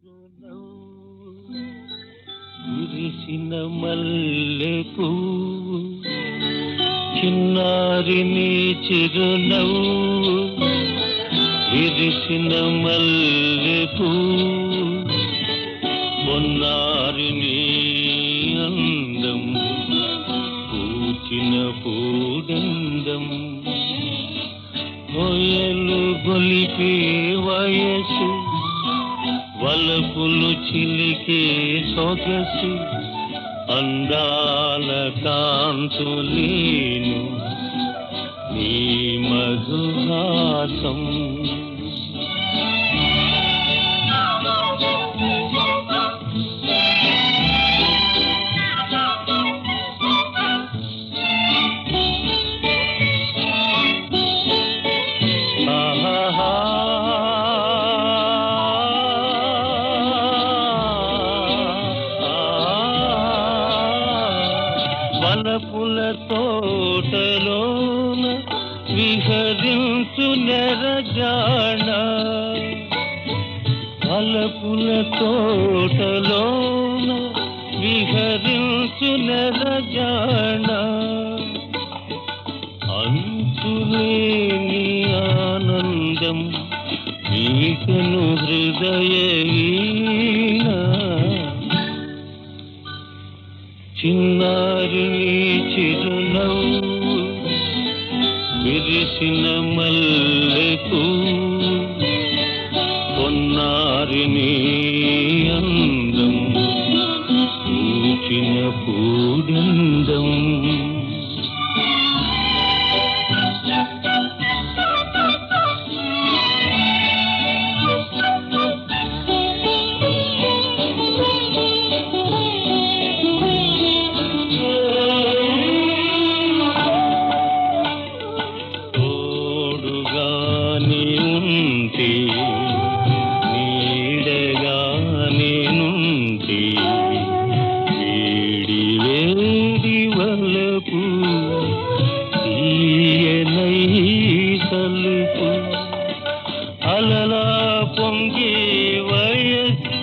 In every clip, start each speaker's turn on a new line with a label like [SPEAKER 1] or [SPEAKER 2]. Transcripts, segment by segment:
[SPEAKER 1] విరిసిన మల్లెపూ చిన్నారి నీ చిరునవ్వు విరిసిన మల్లెపూ మొన్నారి నీ అందం పూచిన పూడందం హొయలు గొలిపే వయసు వలపులు చిలికే సొగసు అందాల కాంతులేను నీ మధుహాసం ఆహాహా. వలపుల తోటలోన విహరించు నెరజాణ వలపుల తోటలోన విహరించు నెరజాణ అంతులేని ఆనందం వీకను హృదయ వీణ చిన్నారి నీ చిరునవ్వు విరిసిన మల్లెకు పొన్నారి నీ అందం పూచిన పూడందం తోడుగాని ఉంటే నీడగా నేనుంటే వేడి వేడి వలపు తీయనై తలుపు అలలా పొంగే వయసు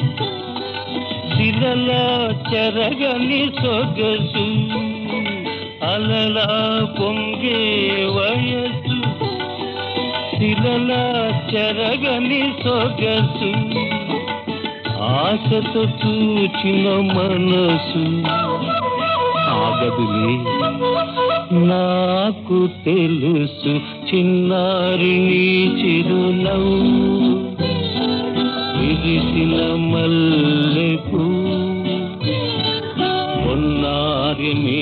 [SPEAKER 1] శిలలా చెరగని సొగసు అలలా పొంగే వయసు శిలలా చెరగని సొగసు ఆశతో చూచిన మనసు ఆగదులే నాకు తెలుసు చిన్నారి నీ చిరునవ్వు విరిసిన మల్లెపూ పొన్నారి నీ